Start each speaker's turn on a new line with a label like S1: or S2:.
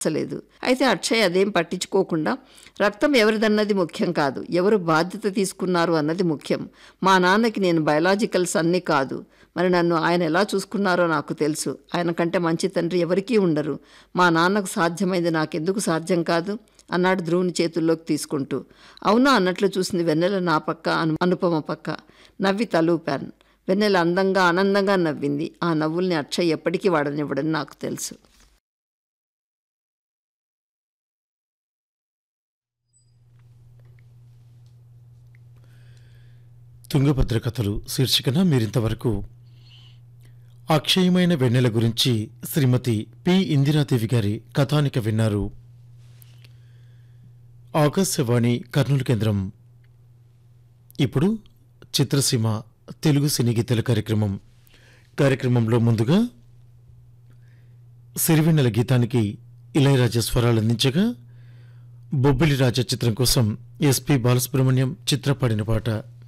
S1: లేదు అయితే అక్షయ్ అదేం పట్టించుకోకుండా రక్తం ఎవరిదన్నది ముఖ్యం కాదు ఎవరు బాధ్యత తీసుకున్నారు అన్నది ముఖ్యం మా నాన్నకి నేను బయలాజికల్స్ అన్నీ కాదు మరి నన్ను ఆయన ఎలా చూసుకున్నారో నాకు తెలుసు ఆయన కంటే మంచి తండ్రి ఎవరికీ ఉండరు మా నాన్నకు సాధ్యమైంది నాకెందుకు సాధ్యం కాదు అన్నాడు ధ్రువుని చేతుల్లోకి తీసుకుంటూ అవునా అన్నట్లు చూసింది వెన్నెల నా పక్క అను అనుపమ పక్క నవ్వి తలూపాను వెన్నెల అందంగా ఆనందంగా నవ్వింది ఆ నవ్వుల్ని అక్షయ్ ఎప్పటికీ వాడనివ్వడని నాకు తెలుసు
S2: తుంగభద్ర కథలు శీర్షికన మీరింతవరకు అక్షయమైన వెన్నెల గురించి శ్రీమతి పి ఇందిరాదేవి గారి కథానిక విన్నారు ఆకాశవాణి కర్నూలు కేంద్రం ఇప్పుడు చిత్రసీమ తెలుగు సినీ గీతల కార్యక్రమం కార్యక్రమంలో ముందుగా సిరివెన్నెల గీతానికి ఇళయరాజా స్వరాలు అందించగా బొబ్బిలి రాజా చిత్రం కోసం ఎస్పి బాలసుబ్రహ్మణ్యం చిత్రపాడిన పాట